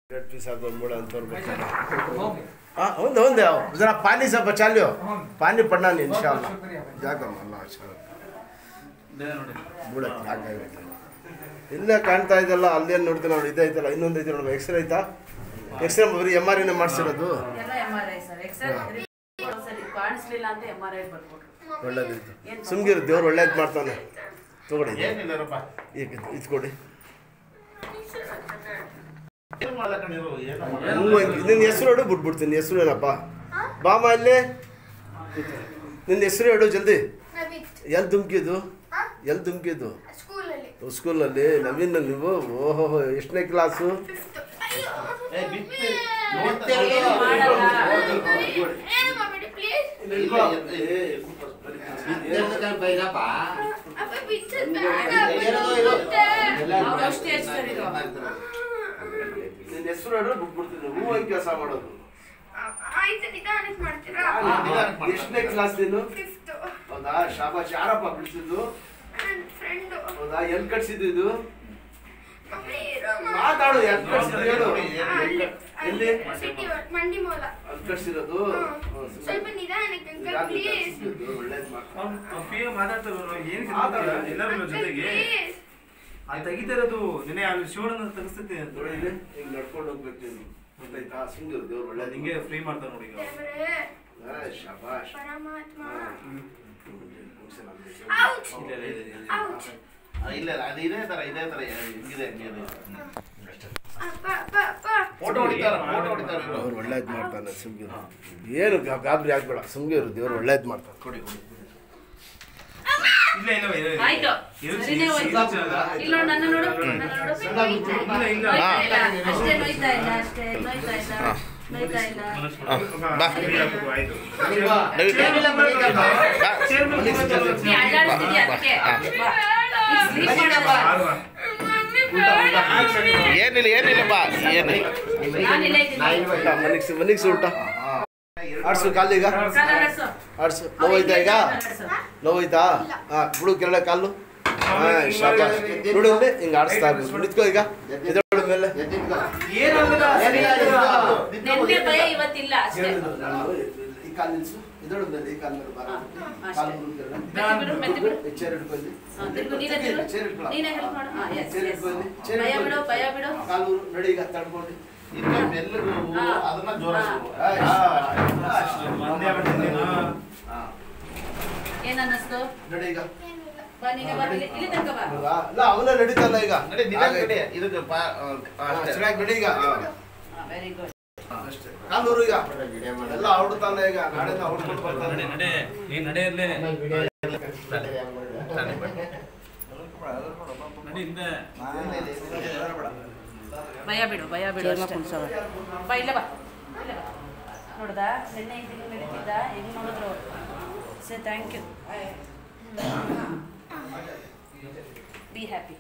Red peas आप mood अंतर हाँ होंगे होंगे आओ जरा पानी से बचा लियो पानी पड़ना नहीं इंशाल्लाह ಜಾಗಮ್ಮ ಅಲ್ಲ ಆಚಾರ ಬುಡ ಜಾಗ ಇಲ್ಲೇ ಕಾಣ್ತಾ ಇದೆಲ್ಲ ಅಲ್ಲೇನು ನೋಡ್ತೀನಿ ನೋಡಿ ಇದೈತಲ್ಲ ಇನ್ನೊಂದು ಐತೆ ನೋಡಿ ಎಕ್ಸ್ರೇ ಐತಾ ಎಕ್ಸ್ರೇ ಬರೀ ಎಮ್ ಆರ್ ಐನೇ ಮಾಡಿಸಿರೋದು ಎಲ್ಲ M R I sir x-ray ಸರಿ ಕಾಣಿಸ್ಲಿಲ್ಲ ಅಂತ ಎಮ್ ಆರ್ ಐ ಬರ್ಬಿಟ್ರು ಒಳ್ಳೇದೈತೆ ಸುಮ್ಗಿರು ದೇವ್ರು ಒಳ್ಳೇದು ಮಾಡ್ತಾನೆ ತಗೊಳ್ಳಿ ಇದು. ಏನಿಲ್ಲರಪ್ಪ ಈಗ ಇದು- ಇದು ಕೊಡಿ ಏನು ಮಾಡ್ಲಕ್ಕಣಿರು ಏನು ಹ್ಞೂ ನಿನ್ನ ಹೆಸರು ಹೇಳು ಬಿಟ್ಬಿಡ್ತೀನಿ ಹೆಸರು ಏನಪ್ಪ ಬಾಮ ಇಲ್ಲಿ ನಿನ್ನ ಹೆಸರು ಹೇಳು ಜಲ್ದಿ ನವಿತ್ ಎಲ್ಲಿ ಧುಮ್ಕಿದ್ದು ಎಲ್ಲಿ ಧುಮ್ಕಿದ್ದು ಸ್ಕೂಲಲ್ಲಿ ಸ್ಕೂಲಲ್ಲಿ ನವೀನ್ ನೀವು ಓಹೋ ಎಷ್ಟನೇ ಕ್ಲಾಸು ಫಿಫ್ತ್ ಅಯ್ಯೋ ಏ, ಬಿತ್ತು. ಏನು ಮಾಡಲ್ಲ. ಏನು ಮಾಡಬೇಡಿ ಪ್ಲೀಸ್ ಅಪ್ಪ ಬಿಚ್ಚದ್ ಬೇಡ ಅವ್ರು ಅಷ್ಟೇ ಹಚ್ತಾರಿರೋ ನಿನ್ನ ಹೆಸರು ಹೇಳು ಬಿಟ್ಬಿಡ್ತೀನಿ ಹೂ ಹೆಂಗೆ ಕೆಲಸ ಮಾಡೋದು ಆಯ್ತು ನಿಧಾನಕ್ಕೆ ಮಾಡ್ತೀರಾ ಎಷ್ಟನೇ ಕ್ಲಾಸ್ ನೀನು ಫಿಫ್ತ್ ಹೌದಾ ಶಾಬಾಶ್ ಯಾರಪ್ಪ ಬಿಡಿಸಿದ್ದು ನನ್ನ ಫ್ರೆಂಡು ಹೌದಾ ಎಲ್ಲಿ ಕಟ್ಸಿದ್ದು ಇದು ಮಮ್ಮಿ ಇರೋ ಮಾತಾಡು ಎಲ್ಲಿ ಕಟ್ಸಿದ್ದು ಹೇಳು ಎಲ್ಲಿ ಸಿಟಿ ಮಂಡಿ ಮೂಲ ಅಲ್ಲಿ ಕಟ್ಸಿರೋದು ಹ್ಮ್, ಸ್ವಲ್ಪ ನಿಧಾನಕ್ಕೆ ಅಂಕಲ್ ಯಾರು ಪ್ಲೀಸ್ ಕಟ್ಸಿದ್ದು? ಒಳ್ಳೇದ್ ಮಾಡು. ಮಾತಾಡ್ತಾರೆ ಏನು ಮಾತಾಡು. ಎಲ್ಲರೂ ಜೊತೆಗೆ ಪ್ಲೀಸ್ ಅದು ತೆಗಿತಾ ಇರೋದು ನಿನ್ನೆ ಅಲ್ಲಿ ಶಿವಣ್ಣ ತೆಗಿಸ್ತೈತೆ ಅಂತ ನೋಡಿ ಇಲ್ಲಿ, ಹಿಂಗ್ ನಡ್ಕೊಂಡು ಹೋಗ್ಬೇಕು ನೀನು ಗೊತ್ತಾಯ್ತಾ ಸುಂದರ ದೇವ್ರು ಒಳ್ಳೇದು ಹಿಂಗೆ ಫ್ರೀ ಮಾಡ್ತಾರೆ ನೋಡಿ ಈಗ ದೇವರೇ ಆ, ಶಾಬಾಷ್ ಪರಮಾತ್ಮ ಆ. ಔಚ್ ಇಲ್ಲ, ಇಲ್ಲ, ಇಲ್ಲ, ಇಲ್ಲ. ಔಚ್ ಆ, ಇಲ್ಲ ಇಲ್ಲ, ಅದು ಇದೇ ತರ ಇದೇ ತರ ಹಿಂಗಿದೆ ಹಂಗೆ ಇದೆ. ಅಪ್ಪ ಅಪ್ಪ ಅಪ್ಪ ಫೋಟೋ ಹೊಡಿತಾರ ಫೋಟೋ ಹೊಡಿತಾರ ಇವ್ರು. ದೇವ್ರು ಒಳ್ಳೇದು ಮಾಡ್ತಾನೆ ಸುಮ್ಗಿರು ಏನು ಗಾ- ಗಾಬರಿ ಆಗ್ಬೇಡ ಸುಮ್ಗಿರು ದೇವ್ರು ಒಳ್ಳೇದು ಮಾಡ್ತಾನೆ ಕೊಡಿ ಕೊಡಿ ಇಲ್ಲ ಇಲ್ಲ ಇಲ್ಲ, ಇಲ್ಲ. ಆಯ್ತು ಇರು, ಸರಿನೇ ಇರು, ಹೋಯ್ತು ಇರು, ಇರು. ಇಲ್ಲ ನೋಡು, ನನ್ನ ನೋಡು ನನ್ನ ನೋಡು ಇಲ್ಲ, ಇಲ್ಲ. ನೋಯ್ತಾ ಇಲ್ಲ ಅಷ್ಟೇ ನೋಯ್ತಾ ಇಲ್ಲ ಅಷ್ಟೇ ನೋಯ್ತಾ ಇಲ್ಲ ನೋಯ್ತಾ ಇಲ್ಲ ಬಾ. ಸರಿ, ಹಾಕು, ಆಯ್ತು. ನೀ ಅಡ್ಡಾಡ್ತಿದ್ಯಾ ಅದಕ್ಕೆ ಬಾ. ಈಗ sleep ಮಾಡೋದು. ಆರು. ಏನಿಲ್ಲ ಏನಿಲ್ಲಪ್ಪ ಏನು ನಾನಿಲ್ಲೇ ಇದ್ದೀನಿ. ಮನಿಗ್ಸಿ ಮನಿಗ್ಸಿ ಊಟ ಆಡ್ಸು ಕಾಲಿಗ ಕಾಲ ನಡ್ಸು. ಆಡ್ಸು ನೋವೈತಾ ಈಗ ನಡ್ಸು. ನೋವೈತಾ ಹಾಂ ಬಿಡು ಕೆರಳೆ ಕಾಲು ಹಾಂ ಶಾಬಾಷ್ ನೋಡು ಇಲ್ಲಿ ಹಿಂಗೆ ಆಡಿಸ್ತಾ ಇರ್ಬೇಕು ನಿಂತ್ಕೋ ಈಗ ಎದ್ದೇಳು ಮೇಲೆ ನೆನ್ನೆ ಭಯ ಇವತ್ತಿಲ್ಲ ಅಷ್ಟೇ ಈ ಕಾಲು ನಿಲ್ಸು ಎದ್ದೇಳು ಮೇಲೆ ಈ ಕಾಲು ಮೇಲೆ ಬರ ಹಾ, ಅಷ್ಟೇ. ಕಾಲು ಮುರಿದ್ರಲ್ಲ? ಮೆತ್ತಿ ಬಿಡು ಮೆತ್ತಿ ಬಿಡು ಈ ಚೇರ್ ಹಿಡ್ಕೊಳ್ಳಿ ಹಾ, ತಿರ್ಗು ನೀನೇ ತಿರ್ಗು. ಚೇರ್ ಹಿಡ್ಕೊಳ್ಳ. ನೀನೇ help ಮಾಡು. ಹಾ, yes, ಚೇರ್ yes. ಹಿಡ್ಕೊಳ್ಳಿ. ಚೇರ್ ಭಯ ಹಿಡ್ಕೊಳ್ಳಿ. ಬಿಡು ಭಯ ಬಿಡು ಕಾಲು ನಡಿ ಈಗ ತಡ್ಕೊಂಡು ಇನ್ನು ಮೆಲ್ಲಗೆ ಹೋಗು, ಹಾ. ಅದನ್ನ ಜೋರ ಹಾ. ಮಂಡ್ಯ ಬಿಡ್ತೀನಿ, ಹಾ. ಏನ್ ಅನ್ನಿಸ್ತು ನಡಿ ಈಗ ಬಾ ನೀನೇ ಬಾ ಇಲ್ಲಿ ಇಲ್ಲಿ ತನಕ ಬಾ ಹೌದಾ? ಇಲ್ಲ ಅವನೇ ನಡೀತಲ್ಲ ಈಗ ನಡಿ ನಿಧಾನ ನಡಿ ಇದಕ್ಕೆ ಪಾ ಆ, ಹಾ, ಅಷ್ಟೇ. ಚೆನ್ನಾಗಿ ನಡಿ ಈಗ ವೆರಿ ಗುಡ್ ಅಷ್ಟೇ ಕಾಲೂರು ಈಗ ಎಲ್ಲ ಹೊಡ್ತಾನೆ ಈಗ ನಾಳೆನ ಹೊಡ್ಕೊಂಡು ಬರ್ತಾನೆ ನಡೆ ನೀನ್ ನಡೆಯಲ್ಲೇ ನಡಿ ಹಿಂದೆ ಭಯ ಬಿಡು ಭಯ ಬಿಡು ಅಷ್ಟೇ. ಬಾ ಇಲ್ಲೇ ಬಾ ಇಲ್ಲೇ ಬಾ ನೋಡ್ದಾ ಎಣ್ಣೆ ಇದ್ದಿಗೆ ನಡೀತಿದ್ದ ಹೆಂಗ್ ನೋಡಿದ್ರು say thank you be happy